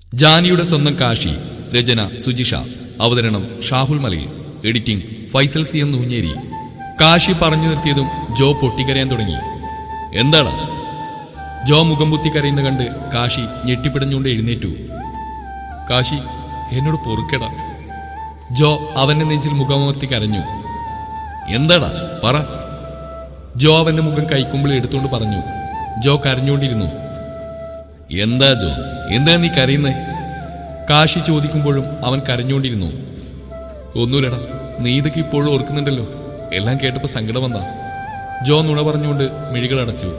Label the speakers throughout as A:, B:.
A: ജാനിയുടെ സ്വന്തം കാശി രചന സുജിഷ അവതരണം ഷാഹുൽ മലയിൽ എഡിറ്റിംഗ് ഫൈസൽ സി എം നൂഞ്ഞേരി കാശി പറഞ്ഞു നിർത്തിയതും ജോ പൊട്ടിക്കരയാൻ തുടങ്ങി എന്താണ് ജോ മുഖം കുത്തി കരയുന്ന കണ്ട് കാശി ഞെട്ടിപ്പിടഞ്ഞുകൊണ്ട് എഴുന്നേറ്റു കാശി എന്നോട് പൊറുക്കട ജോ അവന്റെ നെഞ്ചിൽ മുഖമർത്തി കരഞ്ഞു എന്താടാ പറ ജോ അവന്റെ മുഖം കൈക്കുമ്പിൾ എടുത്തുകൊണ്ട് പറഞ്ഞു ജോ കരഞ്ഞുകൊണ്ടിരുന്നു എന്താ ജോ എന്താ നീ കരയുന്നേ കാശി ചോദിക്കുമ്പോഴും അവൻ കരഞ്ഞുകൊണ്ടിരുന്നു ഒന്നുമില്ലടാ നീ ഇതൊക്കെ ഇപ്പോഴും ഓർക്കുന്നുണ്ടല്ലോ എല്ലാം കേട്ടപ്പോ സങ്കടം വന്നാ ജോ നുണ പറഞ്ഞുകൊണ്ട് മിഴികൾ അടച്ചു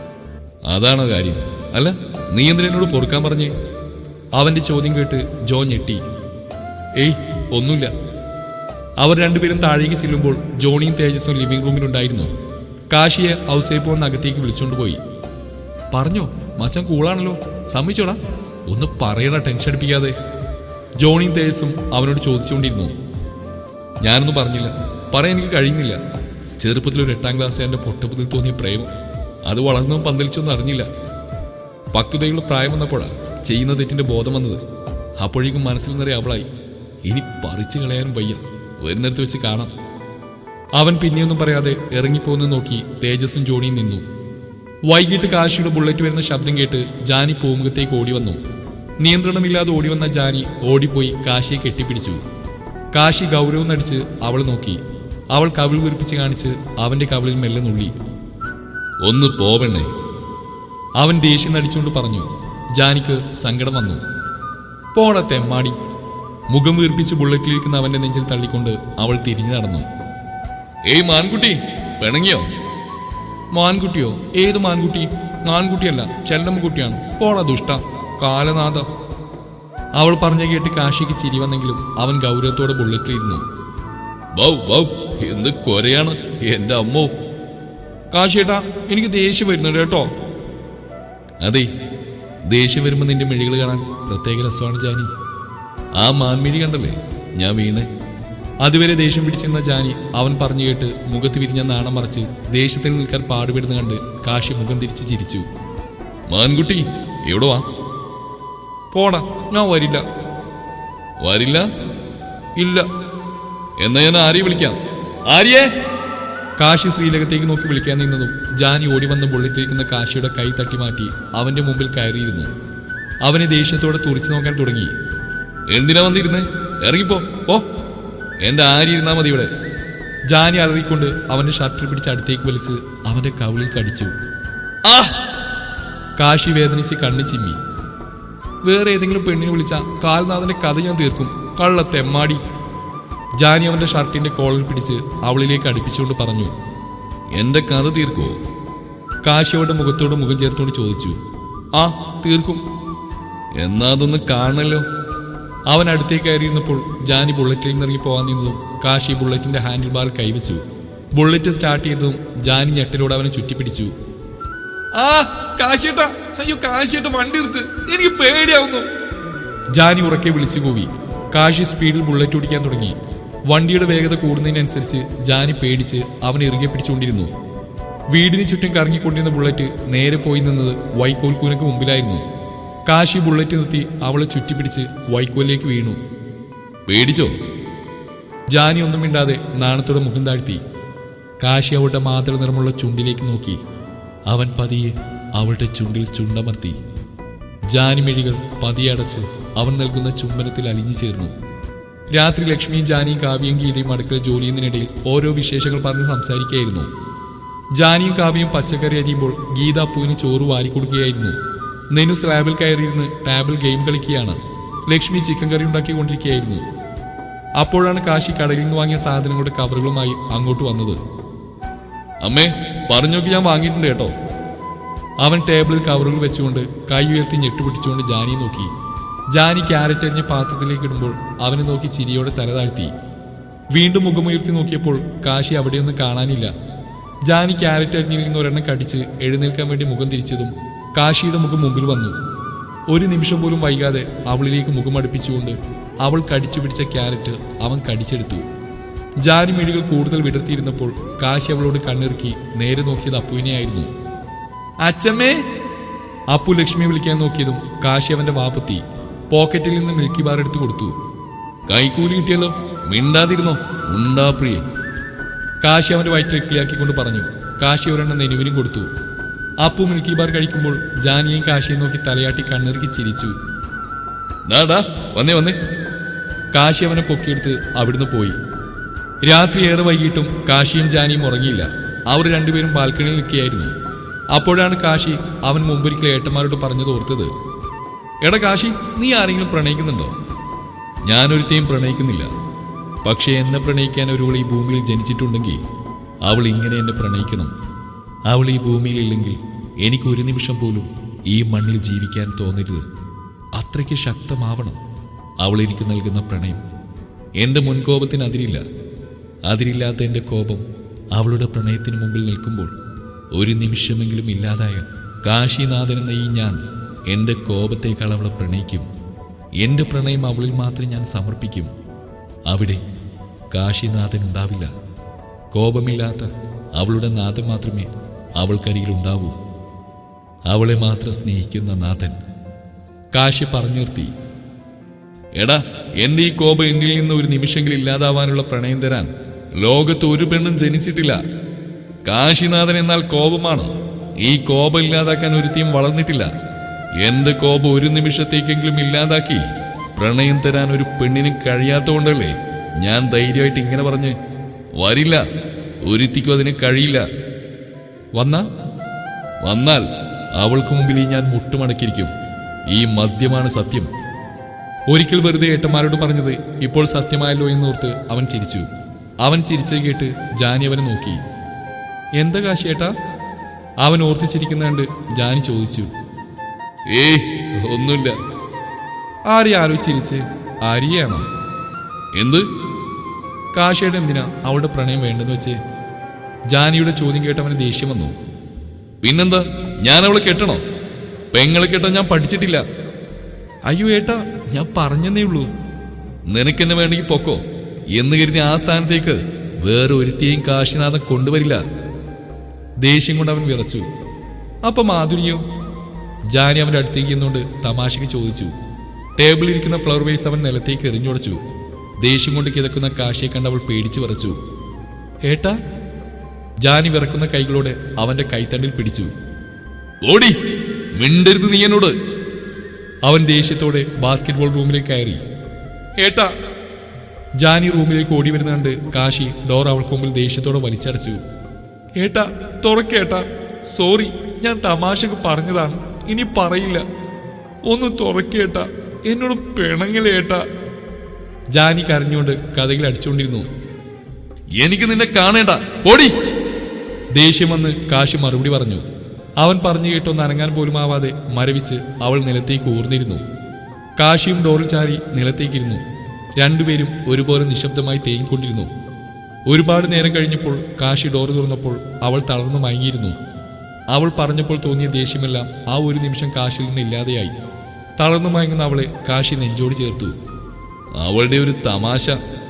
A: അതാണോ കാര്യം അല്ല നീ എന്തിനാ എന്നോട് പൊറുക്കാൻ പറഞ്ഞേ അവന്റെ ചോദ്യം കേട്ട് ജോ ഞെട്ടി ഏയ് ഒന്നുമില്ല അവർ രണ്ടുപേരും താഴേക്ക് ചെല്ലുമ്പോൾ ജോണിയും തേജസ്സും ലിവിംഗ് റൂമിലുണ്ടായിരുന്നു കാശിയെ ഔസേപ്പ് വന്ന് അകത്തേക്ക് വിളിച്ചോണ്ട് പോയി പറഞ്ഞോ മച്ചാൻ കൂളാണല്ലോ സമ്മതിച്ചോടാ ഒന്ന് പറയടാ ടെൻഷൻ അടിപ്പിക്കാതെ ജോണിയും തേജസ്സും അവനോട് ചോദിച്ചുകൊണ്ടിരുന്നു ഞാനൊന്നും പറഞ്ഞില്ല പറയാൻ എനിക്ക് കഴിയുന്നില്ല ചെറുപ്പത്തിൽ ഒരു എട്ടാം ക്ലാസ് എന്റെ പൊട്ടപ്പത്തിൽ തോന്നിയ പ്രേമം അത് വളർന്നും പന്തലിച്ചൊന്നും അറിഞ്ഞില്ല പക്വതയുള്ള പ്രായം വന്നപ്പോഴാ ചെയ്യുന്ന തെറ്റിന്റെ ബോധം വന്നത് അപ്പോഴേക്കും മനസ്സിൽ നിറയെ അവളായി ഇനി പറിച്ചു കളയാനും വയ്യ വരുന്നിടത്ത് വെച്ച് കാണാം അവൻ പിന്നെയൊന്നും പറയാതെ ഇറങ്ങിപ്പോന്ന് നോക്കി തേജസ്സും ജോണിയും നിന്നു വൈകിട്ട് കാശിയുടെ ബുള്ളറ്റ് വരുന്ന ശബ്ദം കേട്ട് ജാനി പൂമുഖത്തേക്ക് ഓടി വന്നു നിയന്ത്രണമില്ലാതെ ഓടി വന്ന ജാനി ഓടിപ്പോയി കാശിയെ കെട്ടിപ്പിടിച്ചു കാശി ഗൗരവം നടിച്ച് അവൾ നോക്കി അവൾ കവിൾ കുരിപ്പിച്ച് കാണിച്ച് അവന്റെ കവിളിൽ മെല്ലെ നുള്ളി ഒന്ന് പോവണ്ണേ അവൻ ദേഷ്യം നടിച്ചുകൊണ്ട് പറഞ്ഞു ജാനിക്ക് സങ്കടം വന്നു പോട തെമ്മാടി മുഖം വീർപ്പിച്ച് ബുള്ളറ്റിലിരിക്കുന്ന അവന്റെ നെഞ്ചിൽ തള്ളിക്കൊണ്ട് അവൾ തിരിഞ്ഞു നടന്നു ഏയ് മാൻകുട്ടി പിണങ്ങിയോ മാൻകുട്ടിയോ ഏത് മാൻകുട്ടി മാൻകുട്ടിയല്ല ചെല്ലമ്മക്കുട്ടിയാണ് പോണ ദുഷ്ട കാലനാഥ അവൾ പറഞ്ഞ കേട്ട് കാശിക്ക് ചിരി വന്നെങ്കിലും അവൻ ഗൗരവത്തോടെ ബുള്ളറ്റിലിരുന്നു വൗ വൗ എന്ത് കൊരയാണ് എന്റെ അമ്മോ കാശിയേട്ടാ എനിക്ക് ദേഷ്യം വരുന്നുണ്ട് കേട്ടോ അതെ ദേഷ്യം വരുമ്പോ നിന്റെ മിഴികൾ കാണാൻ പ്രത്യേക രസമാണ് ജാനി ആ മാൻമിഴി കണ്ടല്ലേ ഞാൻ വീണ് അതുവരെ ദേഷ്യം പിടിച്ചിരുന്ന ജാനി അവൻ പറഞ്ഞു കേട്ട് മുഖത്ത് വിരിഞ്ഞ നാണം മറച്ച് ദേഷ്യത്തിൽ നിൽക്കാൻ പാടുപെടുന്ന കണ്ട് കാശി മുഖം തിരിച്ച് ചിരിച്ചു മാൻകുട്ടി എവിടെ വാ പോടാ ഞാൻ വരില്ല വരില്ല ഇല്ല എന്നാ ഞാൻ ആര്യെ വിളിക്കാം ആര്യെ കാശി ശ്രീലകത്തേക്ക് നോക്കി വിളിക്കാൻ നിന്നതും ജാനി ഓടി വന്ന് ബുള്ളറ്റിലിരിക്കുന്ന കാശിയുടെ കൈ തട്ടി മാറ്റി അവന്റെ മുമ്പിൽ കയറിയിരുന്നു അവനെ ദേഷ്യത്തോടെ തുറിച്ചു നോക്കാൻ തുടങ്ങി എന്തിനാ വന്നിരുന്നേ ഇറങ്ങിപ്പോ പോ എന്റെ ആര്യ ഇരുന്നാ മതി ഇവിടെ ജാനി അലറിക്കൊണ്ട് അവന്റെ ഷർട്ടിൽ പിടിച്ച് അടുത്തേക്ക് വലിച്ച് അവന്റെ കവിളിൽ കടിച്ചു ആ കാശി വേദനിച്ച് കണ്ണു ചിമ്മി വേറെ ഏതെങ്കിലും പെണ്ണിനെ വിളിച്ച കാൽനാഥന്റെ കഥ ഞാൻ തീർക്കും കള്ള തെമ്മാടി ജാനി അവന്റെ ഷർട്ടിന്റെ കോളർ പിടിച്ച് അവളിലേക്ക് അടുപ്പിച്ചുകൊണ്ട് പറഞ്ഞു എന്റെ കഥ തീർക്കോ കാശി അവളുടെ മുഖത്തോട് മുഖം ചേർത്തോണ്ട് ചോദിച്ചു ആ തീർക്കും എന്നാ അതൊന്ന് കാണണല്ലോ അവൻ അടുത്തേക്ക് കയറിയിരുന്നപ്പോൾ ജാനി ബുള്ളറ്റിൽ നിന്ന് ഇറങ്ങി പോകാൻ നിന്നതും കാശി ബുള്ളറ്റിന്റെ ഹാൻഡിൽ ബാർ കൈവച്ചു ബുള്ളറ്റ് സ്റ്റാർട്ട് ചെയ്തതും ജാനി ഞെട്ടലോട് അവനെ ചുറ്റിപ്പിടിച്ചു ആ കാശിയേട്ടാ അയ്യോ കാശിയേട്ട വണ്ടി നിർത്ത് എനിക്ക് പേടിയാവുന്നു ജാനി ഉറക്കെ വിളിച്ചു കൂവി കാശി സ്പീഡിൽ ബുള്ളറ്റ് ഓടിക്കാൻ തുടങ്ങി വണ്ടിയുടെ വേഗത കൂടുന്നതിനനുസരിച്ച് ജാനി പേടിച്ച് അവൻ ഇറുകെ പിടിച്ചുകൊണ്ടിരുന്നു വീടിന് ചുറ്റും കറങ്ങിക്കൊണ്ടിരുന്ന ബുള്ളറ്റ് നേരെ പോയി നിന്നത് വൈക്കോൽക്കൂനക്ക് മുമ്പിലായിരുന്നു കാശി ബുള്ളറ്റ് നിർത്തി അവളെ ചുറ്റിപ്പിടിച്ച് വൈക്കോലിലേക്ക് വീണു പേടിച്ചോ ജാനി ഒന്നും മിണ്ടാതെ നാണത്തോടെ മുഖം താഴ്ത്തി കാശി അവളുടെ മാതൃ നിറമുള്ള ചുണ്ടിലേക്ക് നോക്കി അവൻ പതിയെ അവളുടെ ചുണ്ടിൽ ചുണ്ടമർത്തി ജാനിമിഴികൾ പതിയടച്ച് അവൻ നൽകുന്ന ചുംബനത്തിൽ അലിഞ്ഞു ചേർന്നു രാത്രി ലക്ഷ്മിയും ജാനിയും കാവ്യയും ഗീതയും അടുക്കള ജോലി ചെയ്യുന്നതിനിടയിൽ ഓരോ വിശേഷങ്ങൾ പറഞ്ഞ് സംസാരിക്കുകയായിരുന്നു ജാനിയും കാവ്യയും പച്ചക്കറി അരിയുമ്പോൾ ഗീത അപ്പുവിന് ചോറ് വാരിക്കൊടുക്കുകയായിരുന്നു നെനു സ്ലാബിൽ കയറിയിരുന്ന് ടാബിൽ ഗെയിം കളിക്കുകയാണ് ലക്ഷ്മി ചിക്കൻ കറി ഉണ്ടാക്കിക്കൊണ്ടിരിക്കുകയായിരുന്നു അപ്പോഴാണ് കാശി കടയിൽ നിന്ന് വാങ്ങിയ സാധനങ്ങളുടെ കവറുകളുമായി അങ്ങോട്ട് വന്നത് അമ്മേ പറഞ്ഞോക്കി ഞാൻ വാങ്ങിയിട്ടുണ്ട് കേട്ടോ അവൻ ടേബിളിൽ കവറുകൾ വെച്ചുകൊണ്ട് കൈ ഉയർത്തി ഞെട്ടുപിടിച്ചുകൊണ്ട് ജാനിയെ നോക്കി ജാനി ക്യാരറ്റ് അരിഞ്ഞ പാത്രത്തിലേക്ക് ഇടുമ്പോൾ അവനെ നോക്കി ചിരിയോടെ തല താഴ്ത്തി വീണ്ടും മുഖമുയർത്തി നോക്കിയപ്പോൾ കാശി അവിടെയൊന്നും കാണാനില്ല ജാനി ക്യാരറ്റ് അരിഞ്ഞിൽ നിന്ന് ഒരെണ്ണം കടിച്ച് എഴുന്നേൽക്കാൻ വേണ്ടി മുഖം തിരിച്ചതും കാശിയുടെ മുഖം മുമ്പിൽ വന്നു ഒരു നിമിഷം പോലും വൈകാതെ അവളിലേക്ക് മുഖം അടുപ്പിച്ചുകൊണ്ട് അവൾ കടിച്ചു പിടിച്ച ക്യാരറ്റ് അവൻ കടിച്ചെടുത്തു ജാനി മിഴികൾ കൂടുതൽ വിടർത്തിയിരുന്നപ്പോൾ കാശി അവളോട് കണ്ണിറുക്കി നേരെ നോക്കിയത് അപ്പുവിനെയായിരുന്നു അച്ചമ്മേ അപ്പു ലക്ഷ്മി വിളിക്കാൻ നോക്കിയതും കാശി അവന്റെ വാപ്പത്തി പോക്കറ്റിൽ നിന്ന് മിൽക്കി ബാർ എടുത്തു കൊടുത്തു കൈക്കൂലി കിട്ടിയല്ലോ മിണ്ടാതിരുന്നോ ഉണ്ടാ പ്രിയ കാശി അവന്റെ വയറ്റിൽ കിളിയാക്കിക്കൊണ്ട് പറഞ്ഞു കാശി ഒരെണ്ണം നെനുവിനും കൊടുത്തു അപ്പു മിൽക്കി ബാർ കഴിക്കുമ്പോൾ ജാനിയും കാശിയെ നോക്കി തലയാട്ടി കണ്ണിറുക്കി ചിരിച്ചു ഡാ വന്നേ വന്നേ കാശി അവനെ പൊക്കിയെടുത്ത് അവിടുന്ന് പോയി രാത്രി ഏറെ വൈകിട്ടും കാശിയും ജാനിയും ഉറങ്ങിയില്ല അവർ രണ്ടുപേരും ബാൽക്കണിയിൽ നിൽക്കുകയായിരുന്നു അപ്പോഴാണ് കാശി അവൻ മുമ്പൊരിക്കൽ ഏട്ടന്മാരോട് പറഞ്ഞത് ഓർത്തത് എടാ കാശി നീ ആരെങ്കിലും പ്രണയിക്കുന്നുണ്ടോ ഞാനൊരുത്തെയും പ്രണയിക്കുന്നില്ല പക്ഷേ എന്നെ പ്രണയിക്കാൻ ഒരുവൾ ഈ ഭൂമിയിൽ ജനിച്ചിട്ടുണ്ടെങ്കിൽ അവൾ ഇങ്ങനെ എന്നെ പ്രണയിക്കണം അവൾ ഈ ഭൂമിയിലില്ലെങ്കിൽ എനിക്ക് ഒരു നിമിഷം പോലും ഈ മണ്ണിൽ ജീവിക്കാൻ തോന്നരുത് അത്രയ്ക്ക് ശക്തമാവണം അവൾ എനിക്ക് നൽകുന്ന പ്രണയം എൻ്റെ മുൻകോപത്തിന് അതിരില്ല അതിരില്ലാത്ത എൻ്റെ കോപം അവളുടെ പ്രണയത്തിന് മുമ്പിൽ നിൽക്കുമ്പോൾ ഒരു നിമിഷമെങ്കിലും ഇല്ലാതായ കാശിനാഥൻ എന്ന ഈ ഞാൻ എൻ്റെ കോപത്തേക്കാൾ അവളെ പ്രണയിക്കും എൻ്റെ പ്രണയം അവളിൽ മാത്രം ഞാൻ സമർപ്പിക്കും അവിടെ കാശിനാഥൻ ഉണ്ടാവില്ല കോപമില്ലാത്ത അവളുടെ നാഥൻ മാത്രമേ അവൾക്കരികിൽ ഉണ്ടാവൂ അവളെ മാത്രം സ്നേഹിക്കുന്ന നാഥൻ കാശി പറഞ്ഞു നിർത്തി എടാ എന്റെ ഈ കോപം എന്നിൽ നിന്ന് ഒരു നിമിഷമെങ്കിലും ഇല്ലാതാവാനുള്ള പ്രണയം തരാൻ ലോകത്ത് ഒരു പെണ്ണും ജനിച്ചിട്ടില്ല കാശിനാഥൻ എന്നാൽ കോപമാണ് ഈ കോപം ഇല്ലാതാക്കാൻ ഒരുത്തിയും വളർന്നിട്ടില്ല എന്റെ കോപം ഒരു നിമിഷത്തേക്കെങ്കിലും ഇല്ലാതാക്കി പ്രണയം തരാൻ ഒരു പെണ്ണിന് കഴിയാത്തതുകൊണ്ടല്ലേ ഞാൻ ധൈര്യമായിട്ട് ഇങ്ങനെ പറഞ്ഞ് വരില്ല ഒരുത്തിക്കും അതിന് കഴിയില്ല വന്ന വന്നാൽ അവൾക്ക് മുമ്പിൽ ഈ ഞാൻ മുട്ടുമടക്കിയിരിക്കും ഈ മദ്യമാണ് സത്യം ഒരിക്കൽ വെറുതെ ഏട്ടന്മാരോട് പറഞ്ഞത് ഇപ്പോൾ സത്യമായല്ലോ എന്നോർത്ത് അവൻ ചിരിച്ചു അവൻ ചിരിച്ചത് കേട്ട് ജാനി അവനെ നോക്കി എന്താ കാശിയേട്ടാ അവൻ ഓർത്തിച്ചിരിക്കുന്ന കണ്ട് ജാനി ചോദിച്ചു ഏയ് ഒന്നുമില്ല ആരെയും ആലോചിച്ചിരിച്ച് ആര്യയാണോ എന്ത് കാശിയുടെ എന്തിനാ അവളുടെ പ്രണയം വേണ്ടെന്ന് വെച്ച് ജാനിയുടെ ചോദ്യം കേട്ട് അവന് ദേഷ്യം വന്നു പിന്നെന്താ ഞാൻ അവളെ കെട്ടണോ പെങ്ങളെ കെട്ടാൻ ഞാൻ പഠിച്ചിട്ടില്ല അയ്യോ ഏട്ടാ ഞാൻ പറഞ്ഞെന്നേ ഉള്ളൂ നിനക്കെന്നെ വേണമെങ്കിൽ പൊക്കോ എന്ന് കരുതി ആ സ്ഥാനത്തേക്ക് വേറെ ഒരുത്തിയെയും കാശിനാഥൻ കൊണ്ടുവരില്ല ദേഷ്യം കൊണ്ട് അവൻ വിറച്ചു അപ്പൊ മാധുരിയോ ജാനി അവന്റെ അടുത്തേക്ക് എന്നുകൊണ്ട് തമാശയ്ക്ക് ചോദിച്ചു ടേബിളിൽ ഇരിക്കുന്ന ഫ്ലവർ വേസ് അവൻ നിലത്തേക്ക് എറിഞ്ഞുടച്ചു ദേഷ്യം കൊണ്ട് കിതക്കുന്ന കാശിയെ കണ്ട് അവൾ പേടിച്ചു വിറച്ചു ഏട്ടാ ജാനി വിറക്കുന്ന കൈകളോടെ അവന്റെ കൈത്തണ്ടിൽ പിടിച്ചു ഓടി മിണ്ടരുത് നീ എന്നോട് അവൻ ദേഷ്യത്തോടെ ബാസ്കറ്റ്ബോൾ റൂമിലേക്ക് കയറി ഏട്ടാ ജാനി റൂമിലേക്ക് ഓടി വരുന്ന കണ്ട് കാശി ഡോർ അവൾക്ക് മുമ്പിൽ ദേഷ്യത്തോടെ വലിച്ചടച്ചു ഏട്ടാ തുറക്കേട്ടാ സോറി ഞാൻ തമാശക്ക് പറഞ്ഞതാണ് ഇനി പറയില്ല ഒന്ന് തുറക്കേട്ടാ എന്നോട് പിണങ്ങലേട്ടാ ജാനി കരഞ്ഞുകൊണ്ട് കഥകിൽ അടിച്ചുകൊണ്ടിരുന്നു എനിക്ക് നിന്നെ കാണേണ്ട ഓടി ദേഷ്യം വന്ന് കാശി മറുപടി പറഞ്ഞു അവൻ പറഞ്ഞു കേട്ടൊന്ന് അനങ്ങാൻ പോലും ആവാതെ മരവിച്ച് അവൾ നിലത്തേക്ക് ഊർന്നിരുന്നു കാശിയും ഡോറിൽ ചാരി നിലത്തേക്കിരുന്നു രണ്ടുപേരും ഒരുപോലെ നിശബ്ദമായി തേങ്ങിക്കൊണ്ടിരുന്നു ഒരുപാട് നേരം കഴിഞ്ഞപ്പോൾ കാശി ഡോർ തുറന്നപ്പോൾ അവൾ തളർന്നു മയങ്ങിയിരുന്നു അവൾ പറഞ്ഞപ്പോൾ തോന്നിയ ദേഷ്യമെല്ലാം ആ ഒരു നിമിഷം കാശിൽ നിന്ന് ഇല്ലാതെയായി തളർന്നു മയങ്ങുന്ന അവളെ കാശി നെഞ്ചോട് ചേർത്തു അവളുടെ ഒരു തമാശ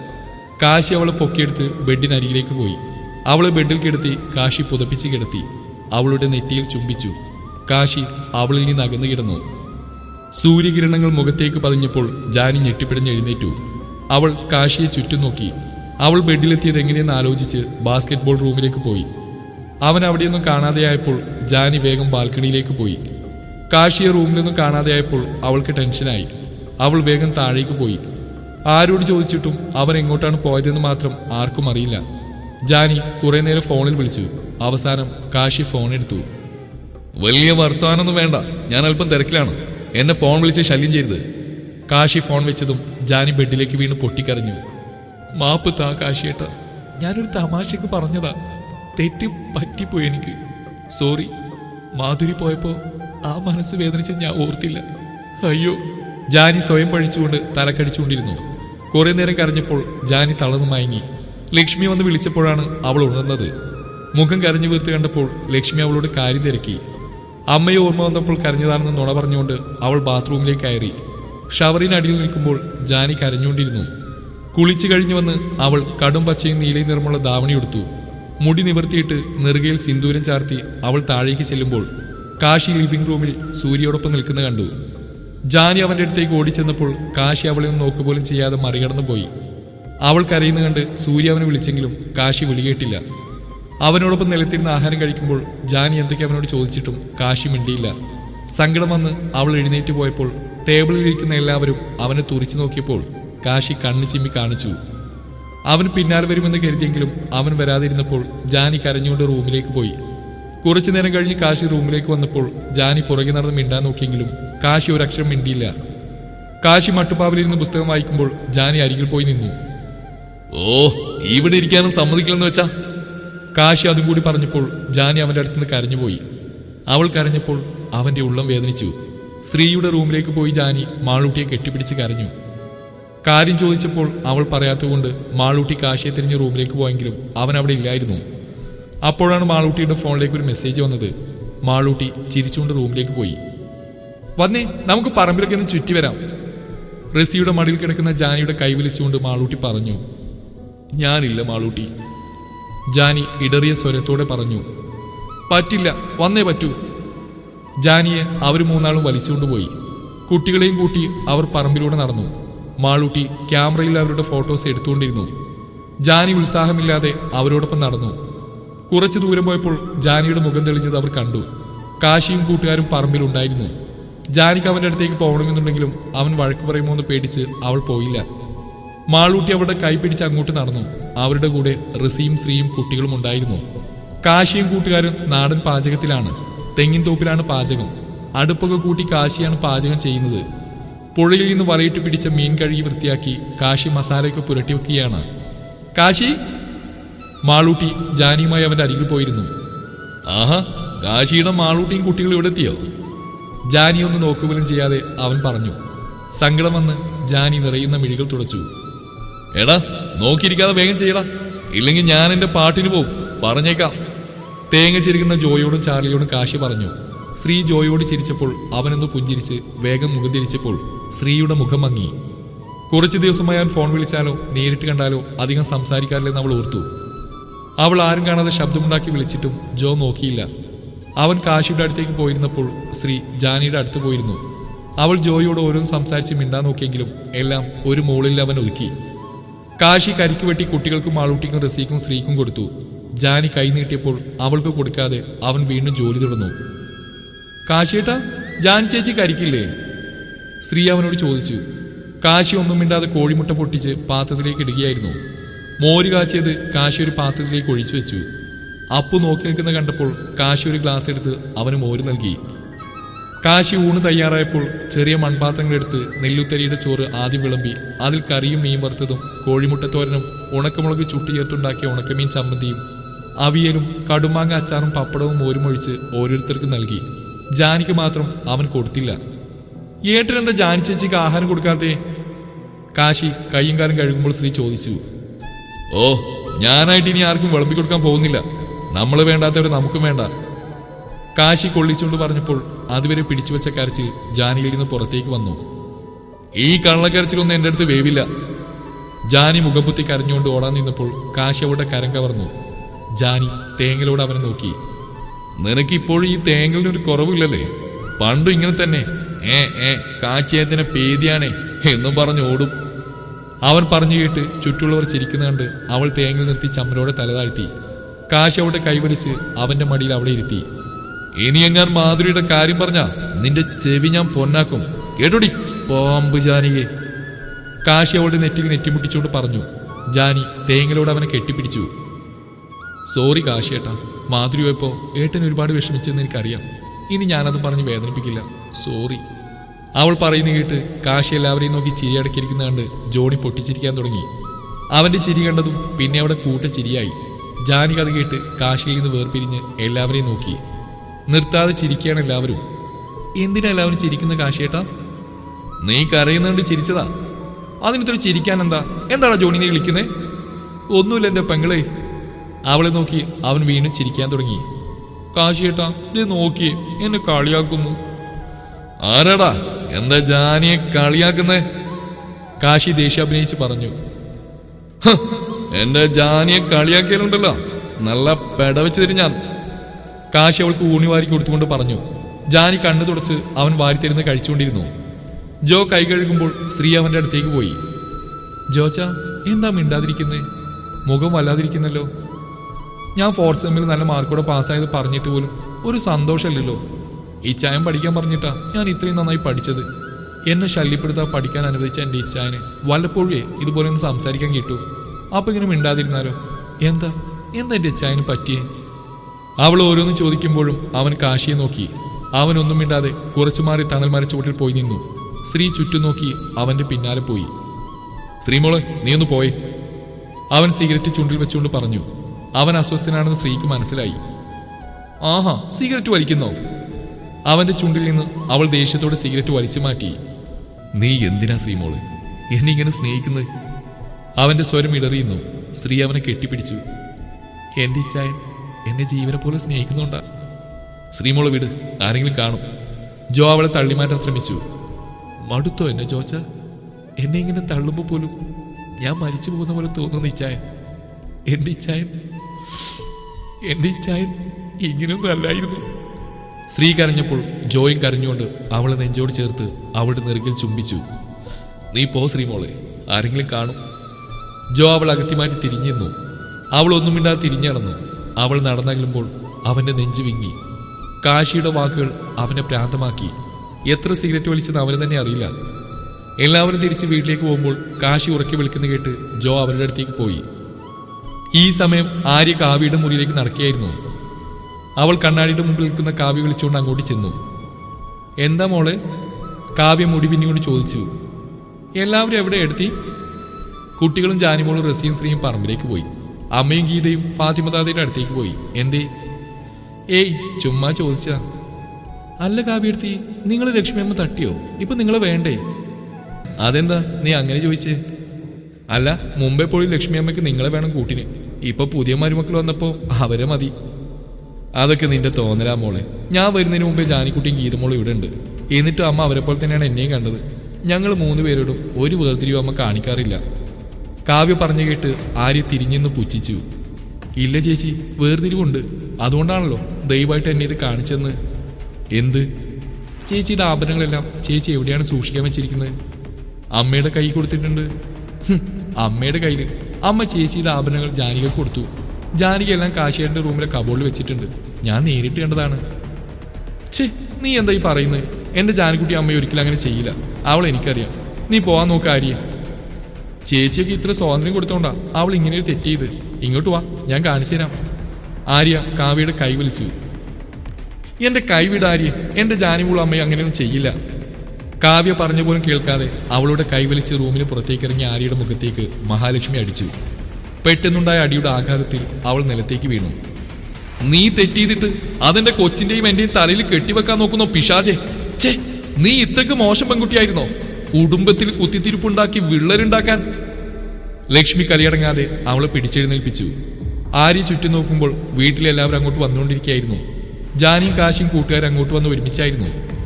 A: കാശി അവളെ പൊക്കിയെടുത്ത് ബെഡിനരികിലേക്ക് പോയി അവളെ ബെഡിൽ കിടത്തി കാശി പുതപ്പിച്ച് കിടത്തി അവളുടെ നെറ്റിയിൽ ചുംബിച്ചു കാശി അവളിൽ നിന്ന് അകന്നു കിടന്നു സൂര്യകിരണങ്ങൾ മുഖത്തേക്ക് പതിഞ്ഞപ്പോൾ ജാനി ഞെട്ടിപ്പിടഞ്ഞ് എഴുന്നേറ്റു അവൾ കാശിയെ ചുറ്റും നോക്കി അവൾ ബെഡിലെത്തിയത് എങ്ങനെയെന്ന് ആലോചിച്ച് ബാസ്കറ്റ്ബോൾ റൂമിലേക്ക് പോയി അവൻ അവിടെയൊന്നും കാണാതെയായപ്പോൾ ജാനി വേഗം ബാൽക്കണിയിലേക്ക് പോയി കാശിയെ റൂമിലൊന്നും കാണാതെയായപ്പോൾ അവൾക്ക് ടെൻഷനായി അവൾ വേഗം താഴേക്ക് പോയി ആരോട് ചോദിച്ചിട്ടും അവൻ എങ്ങോട്ടാണ് പോയതെന്ന് മാത്രം ആർക്കും അറിയില്ല ജാനി കുറെ നേരം ഫോണിൽ വിളിച്ചു അവസാനം കാശി ഫോൺ എടുത്തു വലിയ വർത്തമാനമൊന്നും വേണ്ട ഞാൻ അല്പം തിരക്കിലാണ് എന്നെ ഫോൺ വിളിച്ച് ശല്യം ചെയ്തത് കാശി ഫോൺ വെച്ചതും ജാനി ബെഡിലേക്ക് വീണ് പൊട്ടിക്കരഞ്ഞു മാപ്പ് താ കാശിയേട്ട ഞാനൊരു തമാശക്ക് പറഞ്ഞതാ തെറ്റ് പറ്റിപ്പോയി എനിക്ക് സോറി മാധുരി പോയപ്പോ ആ മനസ്സ് വേദനിച്ച് ഞാൻ ഓർത്തില്ല അയ്യോ ജാനി സ്വയം പഴിച്ചുകൊണ്ട് തലക്കടിച്ചുകൊണ്ടിരുന്നു കുറെ നേരം കരഞ്ഞപ്പോൾ ജാനി തളർന്നു മയങ്ങി ലക്ഷ്മി വന്ന് വിളിച്ചപ്പോഴാണ് അവൾ ഉണർന്നത് മുഖം കരഞ്ഞു വീർത്ത് കണ്ടപ്പോൾ ലക്ഷ്മി അവളോട് കാര്യം തിരക്കി അമ്മയെ ഓർമ്മ വന്നപ്പോൾ കരഞ്ഞതാണെന്ന് നുണ പറഞ്ഞുകൊണ്ട് അവൾ ബാത്റൂമിലേക്ക് കയറി ഷവറിനടിയിൽ നിൽക്കുമ്പോൾ ജാനി കരഞ്ഞുകൊണ്ടിരുന്നു കുളിച്ചു കഴിഞ്ഞു വന്ന് അവൾ കടും പച്ചയും നീലയും നിറമുള്ള ധാവണി എടുത്തു മുടി നിവർത്തിയിട്ട് നെറുകയിൽ സിന്ദൂരം ചാർത്തി അവൾ താഴേക്ക് ചെല്ലുമ്പോൾ കാശി ലിവിംഗ് റൂമിൽ സൂര്യയോടൊപ്പം നിൽക്കുന്ന കണ്ടു ജാനി അവന്റെ അടുത്തേക്ക് ഓടിച്ചെന്നപ്പോൾ കാശി അവളെ ഒന്ന് നോക്കുപോലും ചെയ്യാതെ മറികടന്നു പോയി അവൾ കരയുന്ന കണ്ട് സൂര്യ അവനെ വിളിച്ചെങ്കിലും കാശി വിളി കേട്ടില്ല അവനോടൊപ്പം നിലത്തിരുന്ന് ആഹാരം കഴിക്കുമ്പോൾ ജാനി എന്തൊക്കെ അവനോട് ചോദിച്ചിട്ടും കാശി മിണ്ടിയില്ല സങ്കടം വന്ന് അവൾ എഴുന്നേറ്റ് പോയപ്പോൾ ടേബിളിൽ ഇരിക്കുന്ന എല്ലാവരും അവനെ തുറിച്ചു നോക്കിയപ്പോൾ കാശി കണ്ണു ചിമ്മി കാണിച്ചു അവൻ പിന്നാലെ വരുമെന്ന് കരുതിയെങ്കിലും അവൻ വരാതിരുന്നപ്പോൾ ജാനി കരഞ്ഞുകൊണ്ട് റൂമിലേക്ക് പോയി കുറച്ചു നേരം കഴിഞ്ഞ് കാശി റൂമിലേക്ക് വന്നപ്പോൾ ജാനി പുറകെ നടന്ന് മിണ്ടാൻ നോക്കിയെങ്കിലും കാശി ഒരക്ഷരം മിണ്ടിയില്ല കാശി മട്ടുപ്പാവിലിരുന്ന് പുസ്തകം വായിക്കുമ്പോൾ ജാനി അരികിൽ പോയി നിന്നു ഓ ഇവിടെ ഇരിക്കാനും സമ്മതിക്കില്ലെന്ന് വെച്ചാ കാശി അതും കൂടി പറഞ്ഞപ്പോൾ ജാനി അവന്റെ അടുത്തുനിന്ന് കരഞ്ഞുപോയി അവൾ കരഞ്ഞപ്പോൾ അവന്റെ ഉള്ളം വേദനിച്ചു സ്ത്രീയുടെ റൂമിലേക്ക് പോയി ജാനി മാളൂട്ടിയെ കെട്ടിപ്പിടിച്ച് കരഞ്ഞു കാര്യം ചോദിച്ചപ്പോൾ അവൾ പറയാത്തതുകൊണ്ട് മാളൂട്ടി കാശിയെ തിരിഞ്ഞ് റൂമിലേക്ക് പോയെങ്കിലും അവൻ അവിടെ ഇല്ലായിരുന്നു അപ്പോഴാണ് മാളൂട്ടിയുടെ ഫോണിലേക്ക് ഒരു മെസ്സേജ് വന്നത് മാളൂട്ടി ചിരിച്ചുകൊണ്ട് റൂമിലേക്ക് പോയി വന്നേ നമുക്ക് പറമ്പിലൊക്കെ ഒന്ന് ചുറ്റി വരാം റസിയുടെ മടിയിൽ കിടക്കുന്ന ജാനിയുടെ കൈ വിളിച്ചുകൊണ്ട് മാളൂട്ടി പറഞ്ഞു ഞാനില്ല മാളൂട്ടി ജാനി ഇടറിയ സ്വരത്തോടെ പറഞ്ഞു പറ്റില്ല വന്നേ പറ്റൂ ജാനിയെ അവർ മൂന്നാളും വലിച്ചുകൊണ്ടുപോയി കുട്ടികളെയും കൂട്ടി അവർ പറമ്പിലൂടെ നടന്നു മാളൂട്ടി ക്യാമറയിൽ അവരുടെ ഫോട്ടോസ് എടുത്തുകൊണ്ടിരുന്നു ജാനി ഉത്സാഹമില്ലാതെ അവരോടൊപ്പം നടന്നു കുറച്ചു ദൂരം പോയപ്പോൾ ജാനിയുടെ മുഖം തെളിഞ്ഞത് അവർ കണ്ടു കാശിയും കൂട്ടുകാരും പറമ്പിലുണ്ടായിരുന്നു ജാനിക്ക് അവന്റെ അടുത്തേക്ക് പോകണമെന്നുണ്ടെങ്കിലും അവൻ വഴക്ക് പറയുമോ എന്ന് പേടിച്ച് അവൾ പോയില്ല മാളൂട്ടി അവരുടെ കൈ പിടിച്ച് അങ്ങോട്ട് നടന്നു അവരുടെ കൂടെ റസിയും ശ്രീയും കുട്ടികളും ഉണ്ടായിരുന്നു കാശിയും കൂട്ടുകാരും നാടൻ പാചകത്തിലാണ് തെങ്ങിൻ തോപ്പിലാണ് പാചകം അടുപ്പൊക്കെ കൂട്ടി കാശിയാണ് പാചകം ചെയ്യുന്നത് പുഴയിൽ നിന്ന് വലയിട്ട് പിടിച്ച മീൻ കഴുകി വൃത്തിയാക്കി കാശി മസാലയൊക്കെ പുരട്ടി വെക്കുകയാണ് കാശി മാളൂട്ടി ജാനിയുമായി അവന്റെ അരികിൽ പോയിരുന്നു ആഹാ കാശിയുടെ മാളൂട്ടിയും കുട്ടികളും ഇവിടെ എത്തിയോ ജാനി ഒന്ന് നോക്കുപോലും ചെയ്യാതെ അവൻ പറഞ്ഞു സങ്കടം വന്ന് ജാനി നിറയുന്ന മിഴികൾ തുടച്ചു എടാ നോക്കിയിരിക്കാതെ വേഗം ചെയ്യടാ ഇല്ലെങ്കിൽ ഞാൻ എന്റെ പാട്ടിന് പോവും പറഞ്ഞേക്കാം തേങ്ങ ചിരിക്കുന്ന ജോയോടും ചാർലിയോടും കാശി പറഞ്ഞു ശ്രീ ജോയോട് ചിരിച്ചപ്പോൾ അവനൊന്ന് പുഞ്ചിരിച്ച് വേഗം മുഖം തിരിച്ചപ്പോൾ ശ്രീയുടെ മുഖം മങ്ങി കുറച്ചു ദിവസമായി അവൻ ഫോൺ വിളിച്ചാലോ നേരിട്ട് കണ്ടാലോ അധികം സംസാരിക്കാറില്ലെന്ന് അവൾ ഓർത്തു അവൾ ആരും കാണാതെ ശബ്ദമുണ്ടാക്കി വിളിച്ചിട്ടും ജോ നോക്കിയില്ല അവൻ കാശിയുടെ അടുത്തേക്ക് പോയിരുന്നപ്പോൾ ശ്രീ ജാനിയുടെ അടുത്ത് പോയിരുന്നു അവൾ ജോയോട് ഓരോന്ന് സംസാരിച്ച് മിണ്ടാൻ നോക്കിയെങ്കിലും എല്ലാം ഒരു മുകളിൽ അവൻ ഒതുക്കി കാശി കരിക്ക് വെട്ടി കുട്ടികൾക്കും ആളൂട്ടിക്കും റസീക്കും സ്ത്രീക്കും കൊടുത്തു ജാനി കൈ നീട്ടിയപ്പോൾ അവൾക്ക് കൊടുക്കാതെ അവൻ വീണ്ടും ജോലി തുടർന്നു കാശിയേട്ടാ ജാൻ ചേച്ചി കരിക്കില്ലേ സ്ത്രീ അവനോട് ചോദിച്ചു കാശി ഒന്നും മിണ്ടാതെ കോഴിമുട്ട പൊട്ടിച്ച് പാത്രത്തിലേക്ക് ഇടുകയായിരുന്നു മോര് കാച്ചിയത് കാശി ഒരു പാത്രത്തിലേക്ക് ഒഴിച്ചു വെച്ചു അപ്പു നോക്കി നിൽക്കുന്ന കണ്ടപ്പോൾ കാശി ഒരു ഗ്ലാസ് എടുത്ത് അവന് മോര് നൽകി കാശി ഊണ് തയ്യാറായപ്പോൾ ചെറിയ മൺപാത്രങ്ങളെടുത്ത് നെല്ലുത്തരിയുടെ ചോറ് ആദ്യം വിളമ്പി അതിൽ കറിയും മീൻ വറുത്തതും കോഴിമുട്ടത്തോരനും ഉണക്കമുളക് ചുട്ടി ചേർത്തുണ്ടാക്കിയ ഉണക്കമീൻ ചമ്മന്തിയും അവിയലും കടുമാങ്ങ അച്ചാറും പപ്പടവും മോരും ഒഴിച്ച് ഓരോരുത്തർക്ക് നൽകി ജാനിക്ക് മാത്രം അവൻ കൊടുത്തില്ല ഏട്ടനെന്താ ജാനി ചേച്ചിക്ക് ആഹാരം കൊടുക്കാത്തേ കാശി കൈയും കാലും കഴുകുമ്പോൾ ശ്രീ ചോദിച്ചു ഓ ഞാനായിട്ട് ഇനി ആർക്കും വിളമ്പി കൊടുക്കാൻ പോകുന്നില്ല നമ്മൾ വേണ്ടാത്തവർ നമുക്കും വേണ്ട കാശി കൊള്ളിച്ചുകൊണ്ട് പറഞ്ഞപ്പോൾ അതുവരെ പിടിച്ചുവെച്ച കരച്ചിൽ ജാനിയിൽ നിന്ന് പുറത്തേക്ക് വന്നു ഈ കള്ളക്കരച്ചിലൊന്നും എൻ്റെ അടുത്ത് വേവില്ല ജാനി മുഖംപുത്തി കരഞ്ഞുകൊണ്ട് ഓടാൻ നിന്നപ്പോൾ കാശി അവളുടെ കരം കവർന്നു ജാനി തേങ്ങലോട് അവനെ നോക്കി നിനക്ക് ഇപ്പോഴും ഈ തേങ്ങലിന് ഒരു കുറവില്ലല്ലേ പണ്ടും ഇങ്ങനെ തന്നെ ഏ ഏ കാച്ചിയത്തിന് പേതിയാണേ എന്നും പറഞ്ഞു ഓടും അവൻ പറഞ്ഞു കേട്ട് ചുറ്റുള്ളവർ ചിരിക്കുന്ന കണ്ട് അവൾ തേങ്ങൽ നിർത്തി ചമ്മലോടെ തലതാഴ്ത്തി കാശി അവളുടെ കൈവലിച്ച് അവന്റെ മടിയിൽ അവിടെ ഇരുത്തി ഇനി എങ്ങാൻ മാധുരിയുടെ കാര്യം പറഞ്ഞാ നിന്റെ ചെവി ഞാൻ പൊന്നാക്കും കേട്ടോടി പാമ്പ് ജാനിയെ കാശി അവളുടെ നെറ്റിൽ നെറ്റിമുട്ടിച്ചുകൊണ്ട് പറഞ്ഞു ജാനി തേങ്ങലോട് അവനെ കെട്ടിപ്പിടിച്ചു സോറി കാശിയേട്ടാ മാധുരി പോയപ്പോ ഏട്ടൻ ഒരുപാട് വിഷമിച്ചെന്ന് എനിക്കറിയാം ഇനി ഞാനത് പറഞ്ഞ് വേദനിപ്പിക്കില്ല സോറി അവൾ പറയുന്ന കേട്ട് കാശി എല്ലാവരെയും നോക്കി ചിരി അടക്കിയിരിക്കുന്ന കണ്ട് ജോണി പൊട്ടിച്ചിരിക്കാൻ തുടങ്ങി അവന്റെ ചിരി കണ്ടതും പിന്നെ അവിടെ കൂട്ട ചിരിയായി ജാനി കഥ കേട്ട് കാശിയിൽ നിന്ന് വേർപിരിഞ്ഞ് എല്ലാവരെയും നോക്കി നിർത്താതെ ചിരിക്കുകയാണ് എല്ലാവരും എന്തിനാ എല്ലാവരും ചിരിക്കുന്ന കാശിയേട്ടാ നീ കരയുന്നുണ്ട് ചിരിച്ചതാ അതിനിത്ര ചിരിക്കാൻ എന്താ എന്താടാ ജോണിനെ വിളിക്കുന്നേ ഒന്നുമില്ല എന്റെ പെങ്ങളെ അവളെ നോക്കി അവൻ വീണ്ടും ചിരിക്കാൻ തുടങ്ങി കാശിയേട്ടാ ഇത് നോക്കി എന്നെ കളിയാക്കുന്നു ആരാടാ എന്താ ജാനിയെ കളിയാക്കുന്നേ കാശി ദേഷ്യം അഭിനയിച്ച് പറഞ്ഞു "ഹ്, എന്റെ ജാനിയെ കളിയാക്കിയാലുണ്ടല്ലോ നല്ല പെടവെച്ച് തരും ഞാൻ കാശി അവൾക്ക് ഊണി വാരി കൊടുത്തുകൊണ്ട് പറഞ്ഞു ജാനി കണ്ണു തുടച്ച് അവൻ വാരിത്തരുന്ന് കഴിച്ചുകൊണ്ടിരുന്നു ജോ കൈ കഴുകുമ്പോൾ ശ്രീ അവന്റെ അടുത്തേക്ക് പോയി ജോച്ച എന്താ മിണ്ടാതിരിക്കുന്നേ മുഖം വല്ലാതിരിക്കുന്നല്ലോ ഞാൻ ഫോർത്ത് സെമ്മിൽ നല്ല മാർക്കോടെ പാസ്സായത് പറഞ്ഞിട്ട് പോലും ഒരു സന്തോഷമില്ലല്ലോ ഇച്ചായൻ പഠിക്കാൻ പറഞ്ഞിട്ടാ ഞാൻ ഇത്രയും നന്നായി പഠിച്ചത് എന്നെ ശല്യപ്പെടുത്താൻ പഠിക്കാൻ അനുവദിച്ച എൻ്റെ ഇച്ചായന് വല്ലപ്പോഴേ ഇതുപോലെ ഒന്ന് സംസാരിക്കാൻ കിട്ടൂ അപ്പൊ ഇങ്ങനെ മിണ്ടാതിരുന്നാലോ എന്താ എന്താ എൻ്റെ ഇച്ചായന് പറ്റിയേ അവൾ ഓരോന്ന് ചോദിക്കുമ്പോഴും അവൻ കാശിയെ നോക്കി അവനൊന്നും മിണ്ടാതെ കുറച്ചു മാറി തണൽ മരച്ചുവട്ടിൽ പോയി നിന്നു സ്ത്രീ ചുറ്റും നോക്കി അവന്റെ പിന്നാലെ പോയി ശ്രീമോളെ നീ ഒന്ന് പോയേ അവൻ സിഗരറ്റ് ചുണ്ടിൽ വെച്ചുകൊണ്ട് പറഞ്ഞു അവൻ അസ്വസ്ഥനാണെന്ന് സ്ത്രീക്ക് മനസ്സിലായി ആഹാ സിഗരറ്റ് വലിക്കുന്നോ അവന്റെ ചുണ്ടിൽ നിന്ന് അവൾ ദേഷ്യത്തോടെ സിഗരറ്റ് വലിച്ചു മാറ്റി നീ എന്തിനാ ശ്രീമോള് എന്നെ ഇങ്ങനെ സ്നേഹിക്കുന്നത് അവന്റെ സ്വരം ഇടറിയുന്നു സ്ത്രീ അവനെ കെട്ടിപ്പിടിച്ചു എന്റെ ഇച്ചായൻ എന്നെ ജീവനെ പോലെ സ്നേഹിക്കുന്നുണ്ടാ ശ്രീമോള് വിട് ആരെങ്കിലും കാണും ജോ അവളെ തള്ളിമാറ്റാൻ ശ്രമിച്ചു മടുത്തോ എന്നെ ജോച്ച എന്നെ ഇങ്ങനെ തള്ളുമ്പോൾ പോലും ഞാൻ മരിച്ചു പോകുന്ന പോലെ തോന്നുന്നു ഇച്ചായൻ എന്റെ ഇച്ചായൻ എന്റെ ഇച്ചായൻ ഇങ്ങനെയൊന്നും അല്ലായിരുന്നു സ്ത്രീ കരഞ്ഞപ്പോൾ ജോയും കരഞ്ഞുകൊണ്ട് അവളെ നെഞ്ചോട് ചേർത്ത് അവളുടെ നെറുകിൽ ചുംബിച്ചു നീ പോ ശ്രീമോളെ ആരെങ്കിലും കാണും ജോ അവൾ അകത്തി മാറ്റി തിരിഞ്ഞിരുന്നു അവൾ ഒന്നും മിണ്ടാതെ തിരിഞ്ഞു നടന്നു അവൾ നടന്നകലുമ്പോൾ അവന്റെ നെഞ്ചു വിങ്ങി കാശിയുടെ വാക്കുകൾ അവനെ പ്രാന്തമാക്കി എത്ര സിഗരറ്റ് വലിച്ചെന്ന് അവന് തന്നെ അറിയില്ല എല്ലാവരും തിരിച്ച് വീട്ടിലേക്ക് പോകുമ്പോൾ കാശി ഉറക്കി വിളിക്കുന്ന കേട്ട് ജോ അവരുടെ അടുത്തേക്ക് പോയി ഈ സമയം ആര്യ കാവ്യയുടെ മുറിയിലേക്ക് നടക്കുകയായിരുന്നു അവൾ കണ്ണാടിയുടെ മുമ്പിൽ നിൽക്കുന്ന കാവ്യ വിളിച്ചുകൊണ്ട് അങ്ങോട്ട് ചെന്നു എന്താ മോളെ കാവ്യ മുടി പിന്നിക്കൊണ്ട് ചോദിച്ചു എല്ലാവരും എവിടെ എടുത്തി കുട്ടികളും ജാനിമോളും റസിയും ശ്രീയും പറമ്പിലേക്ക് പോയി അമ്മയും ഗീതയും ഫാത്തിമദാദയുടെ അടുത്തേക്ക് പോയി എന്തേ ഏയ് ചുമ്മാ ചോദിച്ചാ അല്ല കാവ്യടുത്തി നിങ്ങൾ ലക്ഷ്മിയമ്മ തട്ടിയോ ഇപ്പൊ നിങ്ങളെ വേണ്ടേ അതെന്താ നീ അങ്ങനെ ചോദിച്ചേ അല്ല മുമ്പേ പോയി ലക്ഷ്മിയമ്മയ്ക്ക് നിങ്ങളെ വേണം കൂട്ടിന് ഇപ്പൊ പുതിയ മരുമക്കൾ വന്നപ്പോ അവരെ മതി അതൊക്കെ നിന്റെ തോന്നലാ മോളെ ഞാൻ വരുന്നതിന് മുമ്പേ ജാനിക്കുട്ടിയും ഗീതമോളും ഇവിടെ ഉണ്ട് എന്നിട്ട് അമ്മ അവരെ പോലെ തന്നെയാണ് എന്നെയും കണ്ടത് ഞങ്ങൾ മൂന്ന് പേരോടും ഒരു വേർതിരിവും അമ്മ കാണിക്കാറില്ല കാവ്യ പറഞ്ഞു കേട്ട് ആര്യ തിരിഞ്ഞെന്ന് പുച്ഛിച്ചു ഇല്ല ചേച്ചി വേർതിരിവുണ്ട് അതുകൊണ്ടാണല്ലോ ദയവായിട്ട് എന്നെ ഇത് കാണിച്ചെന്ന് എന്ത് ചേച്ചിയുടെ ആഭരണങ്ങളെല്ലാം ചേച്ചി എവിടെയാണ് സൂക്ഷിക്കാൻ വെച്ചിരിക്കുന്നത് അമ്മയുടെ കൈ കൊടുത്തിട്ടുണ്ട് ഹും, അമ്മയുടെ കയ്യിൽ അമ്മ ചേച്ചിയുടെ ആഭരണങ്ങൾ ജാനികൾക്ക് കൊടുത്തു ജാനിക എല്ലാം കാശിയുടെ റൂമിലെ കബോർഡിൽ വെച്ചിട്ടുണ്ട് ഞാൻ നേരിട്ട് കണ്ടതാണ് ഛേ നീ എന്താ ഈ പറയുന്നത് എന്റെ ജാനിക്കുട്ടി അമ്മ ഒരിക്കലും അങ്ങനെ ചെയ്യില്ല അവൾ എനിക്കറിയാം നീ പോവാൻ നോക്ക ആര്യ ചേച്ചിയൊക്കെ ഇത്ര സ്വാതന്ത്ര്യം കൊടുത്തോണ്ടാ അവൾ ഇങ്ങനെ ഒരു തെറ്റ് ചെയ്ത് ഇങ്ങോട്ട് വാ ഞാൻ കാണിച്ചു തരാം ആര്യ കാവ്യയുടെ കൈ വലിച്ചു എന്റെ കൈ വിടാര്യ എന്റെ ജാനിമുള്ള അമ്മയെ അങ്ങനെയൊന്നും ചെയ്യില്ല കാവ്യ പറഞ്ഞ പോലും കേൾക്കാതെ അവളുടെ കൈവലിച്ച് റൂമിന് പുറത്തേക്ക് ഇറങ്ങിയ ആര്യയുടെ മുഖത്തേക്ക് മഹാലക്ഷ്മി അടിച്ചു പെട്ടെന്നുണ്ടായ അടിയുടെ ആഘാതത്തിൽ അവൾ നിലത്തേക്ക് വീണു നീ തെറ്റിയിട്ട് അതെന്റെ കൊച്ചിന്റെയും എന്റെയും തലയിൽ കെട്ടിവെക്കാൻ നോക്കുന്നോ പിശാചെ ഛേ നീ ഇത്രക്ക് മോശം പെൺകുട്ടിയായിരുന്നോ കുടുംബത്തിൽ കുത്തിത്തിരിപ്പുണ്ടാക്കി വിള്ളലുണ്ടാക്കാൻ ലക്ഷ്മി കലിയടങ്ങാതെ അവളെ പിടിച്ചെഴുന്നേൽപ്പിച്ചു ആര്യ ചുറ്റും നോക്കുമ്പോൾ വീട്ടിലെല്ലാവരും അങ്ങോട്ട് വന്നുകൊണ്ടിരിക്കുകയായിരുന്നു ജാനിയും കാശിയും കൂട്ടുകാർ അങ്ങോട്ട് വന്ന് ഒരുമിച്ചായിരുന്നു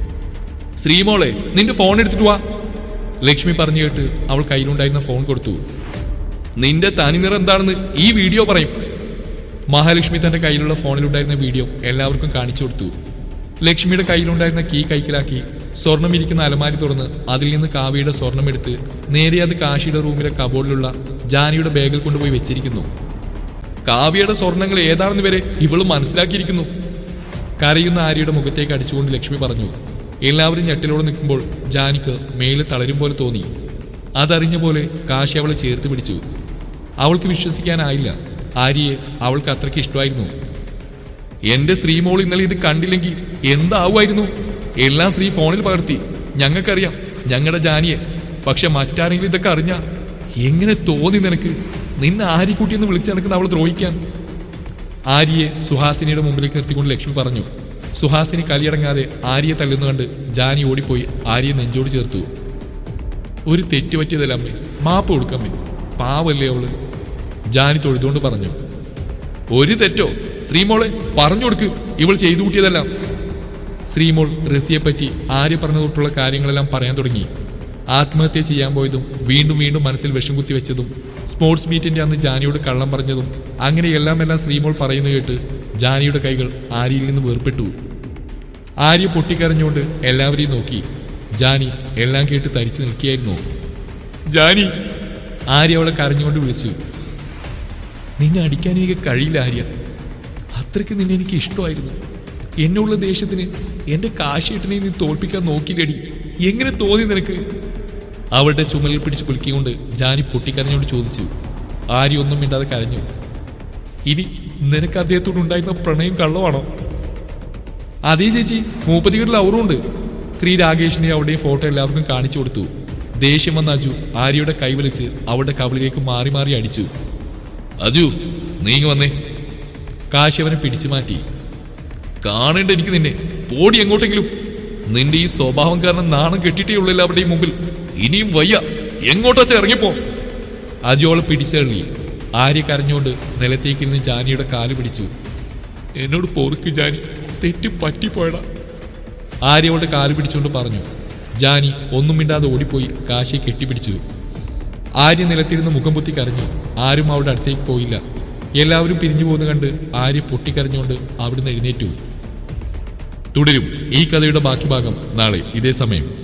A: ശ്രീമോളെ നിന്റെ ഫോൺ എടുത്തിട്ട് വാ ലക്ഷ്മി പറഞ്ഞു കേട്ട് അവൾ കയ്യിലുണ്ടായിരുന്ന ഫോൺ കൊടുത്തു നിന്റെ തനിനിറം എന്താണെന്ന് ഈ വീഡിയോ പറയും മഹാലക്ഷ്മി തന്റെ കയ്യിലുള്ള ഫോണിലുണ്ടായിരുന്ന വീഡിയോ എല്ലാവർക്കും കാണിച്ചു കൊടുത്തു ലക്ഷ്മിയുടെ കയ്യിലുണ്ടായിരുന്ന കീ കൈക്കലാക്കി സ്വർണം ഇരിക്കുന്ന അലമാരി തുറന്ന് അതിൽ നിന്ന് കാവ്യയുടെ സ്വർണം എടുത്ത് നേരെ അത് കാശിയുടെ റൂമിലെ കബോർഡിലുള്ള ജാനിയുടെ ബാഗിൽ കൊണ്ടുപോയി വെച്ചിരിക്കുന്നു കാവ്യയുടെ സ്വർണങ്ങൾ ഏതാണെന്ന് വരെ ഇവള് മനസ്സിലാക്കിയിരിക്കുന്നു കരയുന്ന ആര്യയുടെ മുഖത്തേക്ക് അടിച്ചുകൊണ്ട് ലക്ഷ്മി പറഞ്ഞു എല്ലാവരും ഞെട്ടിലോടെ നിൽക്കുമ്പോൾ ജാനിക്ക് മേല് തളരും പോലെ തോന്നി അതറിഞ്ഞ പോലെ കാശി അവളെ ചേർത്ത് പിടിച്ചു അവൾക്ക് വിശ്വസിക്കാനായില്ല ആര്യയെ അവൾക്ക് അത്രയ്ക്ക് ഇഷ്ടമായിരുന്നു എന്റെ ശ്രീമോൾ ഇന്നലെ ഇത് കണ്ടില്ലെങ്കിൽ എന്താവുമായിരുന്നു എല്ലാം ശ്രീ ഫോണിൽ പകർത്തി ഞങ്ങൾക്കറിയാം ഞങ്ങളുടെ ജാനിയെ പക്ഷെ മറ്റാരെങ്കിലും ഇതൊക്കെ അറിഞ്ഞ എങ്ങനെ തോന്നി നിനക്ക് നിന്നെ ആര്യക്കുട്ടിയെന്ന് വിളിച്ച് നടക്കുന്ന അവൾ ദ്രോഹിക്കാൻ ആര്യയെ സുഹാസിനിയുടെ മുമ്പിലേക്ക് നിർത്തിക്കൊണ്ട് ലക്ഷ്മി പറഞ്ഞു സുഹാസിനി കലിയടങ്ങാതെ ആര്യയെ തല്ലുന്നു കണ്ട് ജാനി ഓടിപ്പോയി ആര്യയെ നെഞ്ചോട് ചേർത്തു ഒരു തെറ്റ് പറ്റിയതല്ല അമ്മേ മാപ്പ് കൊടുക്കമ്മേ പാവല്ലേ അവള് ജാനി തൊഴുതുകൊണ്ട് പറഞ്ഞു ഒരു തെറ്റോ ശ്രീമോളെ പറഞ്ഞു കൊടുക്ക് ഇവൾ ചെയ്തു കൂട്ടിയതെല്ലാം ശ്രീമോൾ റസിയെപ്പറ്റി ആര്യ പറഞ്ഞ തൊട്ടുള്ള കാര്യങ്ങളെല്ലാം പറയാൻ തുടങ്ങി ആത്മഹത്യ ചെയ്യാൻ പോയതും വീണ്ടും വീണ്ടും മനസ്സിൽ വിഷം കുത്തി വെച്ചതും സ്പോർട്സ് മീറ്റിന്റെ അന്ന് ജാനിയോട് കള്ളം പറഞ്ഞതും അങ്ങനെ എല്ലാം എല്ലാം ശ്രീമോൾ പറയുന്നു കേട്ട് ജാനിയുടെ കൈകൾ ആര്യയിൽ നിന്ന് വേർപെട്ടു ആര്യ പൊട്ടിക്കരഞ്ഞുകൊണ്ട് എല്ലാവരെയും നോക്കി ജാനി എല്ലാം കേട്ട് തരിച്ചു നിൽക്കുകയായിരുന്നു ജാനി ആര്യ അവളെ കരഞ്ഞുകൊണ്ട് വിളിച്ചു നിന്നെ അടിക്കാൻ എനിക്ക് കഴിയില്ല ആര്യ അത്രയ്ക്ക് നിന്നെ എനിക്ക് ഇഷ്ടമായിരുന്നു എന്നുള്ള ദേഷ്യത്തിന് എന്റെ കാശേട്ടനെ നീ തോൽപ്പിക്കാൻ നോക്കിയില്ലടി എങ്ങനെ തോന്നി നിനക്ക് അവളുടെ ചുമലിൽ പിടിച്ച് കുലുക്കിക്കൊണ്ട് ജാനി പൊട്ടിക്കരഞ്ഞോട് ചോദിച്ചു ആര്യ ഒന്നും മിണ്ടാതെ കരഞ്ഞു ഇനി നിനക്ക് അദ്ദേഹത്തോട് ഉണ്ടായിരുന്ന പ്രണയം കള്ളമാണോ അതേ ചേച്ചി മൂപ്പത്തികളിൽ അവറുണ്ട് ശ്രീ രാകേഷിനെ അവളുടെ ഫോട്ടോ എല്ലാവർക്കും കാണിച്ചു കൊടുത്തു ദേഷ്യം വന്ന അജു ആര്യയുടെ കൈവലിച്ച് അവളുടെ കവിളിലേക്ക് മാറി മാറി അടിച്ചു അജു നീങ്ങി വന്നേ കാശി അവനെ പിടിച്ചു മാറ്റി കാണേണ്ട എനിക്ക് നിന്നെ പോടി എങ്ങോട്ടെങ്കിലും നിന്റെ ഈ സ്വഭാവം കാരണം നാണം കെട്ടിട്ടേ ഉള്ളൂ എല്ലാവരുടെയും മുമ്പിൽ ഇനിയും വയ്യ എങ്ങോട്ടാച്ച ഇറങ്ങിപ്പോ അജു അവളെ പിടിച്ചെള്ളി ആര്യ കരഞ്ഞുകൊണ്ട് നിലത്തേക്കിരുന്ന് ജാനിയുടെ കാല് പിടിച്ചു എന്നോട് പൊറുക്ക് ജാനി തെറ്റ് പറ്റിപ്പോയടാ ആര്യ അവളുടെ കാല് പിടിച്ചുകൊണ്ട് പറഞ്ഞു ജാനി ഒന്നും മിണ്ടാതെ ഓടിപ്പോയി കാശിയെ കെട്ടിപ്പിടിച്ചു ആര്യ നിലത്തിരുന്ന് മുഖം പൊത്തി കരഞ്ഞു ആരും അവളുടെ അടുത്തേക്ക് പോയില്ല എല്ലാവരും പിരിഞ്ഞു പോകുന്ന കണ്ട് ആര്യ പൊട്ടിക്കരഞ്ഞുകൊണ്ട് അവിടുന്ന് എഴുന്നേറ്റു തുടരും ഈ കഥയുടെ ബാക്കി ഭാഗം നാളെ ഇതേ സമയം